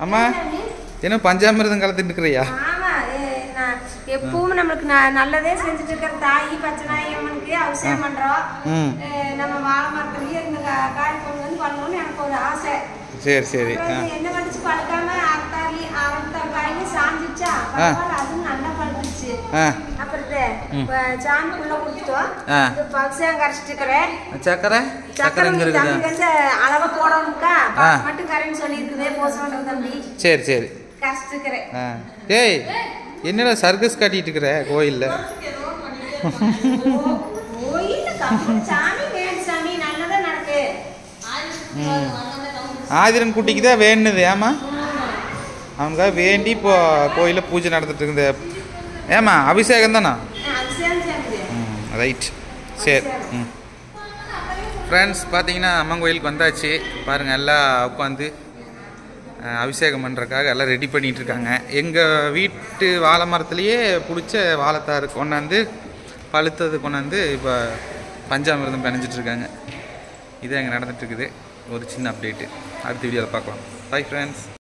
அம்மா என்ன பஞ்சாமிரதம் கலந்துட்டு இருக்கிறியா ஆமா ஏ, நான் எப்பவும் நம்மளுக்கு ந- நல்லதே செஞ்சுட்டு இருக்கிற தாயி பச்சனாயி அம்மனுக்கு அவசியம் பண்றோம் ம் ஏ, நம்ம வாழை மரத்துலயே இந்த கா- காய் கொண்டு வந்து பண்ணணும்னு எனக்கு ஒரு ஆசை சரி சரி ஆ அப்புறம் இது என்ன பண்ணிச்சு பழுக்காம அத்தாலி அவத்தால் காய்க்கு சாஞ்சிச்சா பரவாயில்ல அதுவும் நல்லா பழுத்துச்சு ஆ அப்புறம் இது, இப்ப சாமிக்குள்ள கொடுத்துட்டோம் ஆ. இது பக்ஸியம் கரைச்சிட்டு இருக்கிறேன் சக்கரை சக்கரை சக்கரை இங்கே நீ தம்பி இருக்குதா வந்து அளவா போடணும்க்கா ஆ. மட்டும் கரைன்னு சொல்லியிருக்குதே போசணும் தம்பி சரி சரி கரைச்சிட்டு இருக்கிறேன் ஆ ஏய் என்னடா சர்க்கஸ் காட்டிட்டு இருக்கிற கோயிலில் கோயில்ல கம்பு- சாமி வேணும் சாமி நல்லதா நடக்கு ஆதிரன் குட்டிக்கு தான் வேணுது ஏமா அவனுக்காக வேண்டி இப்போ கோயிலில் பூஜை நடந்துட்டு இருக்குது ஏமா அபிஷேகம் தானா அபிஷேகம் சாமி ம் ரைட் சரி ம் ஃப்ரெண்ட்ஸ் பார்த்தீங்கன்னா அம்மன் கோயிலுக்கு வந்தாச்சு பாருங்கள் எல்லாம் உட்காந்து அஹ், அபிஷேகம் பண்ணுறக்காக எல்லாம் ரெடி பண்ணிகிட்டு இருக்காங்க எங்கள் வீட்டு வாழை மரத்துலேயே பிடிச்ச வாழைத்தாறு கொண்டாந்து பழுத்தது கொண்டாந்து இப்போ பஞ்சாமிர்தம் பிணைஞ்சிட்டு இருக்காங்க இது அங்கே நடந்துட்டு இருக்குது ஒரு சின்ன அப்டேட்டு அடுத்த வீடியோவில் பார்க்கலாம் பை ஃப்ரெண்ட்ஸ்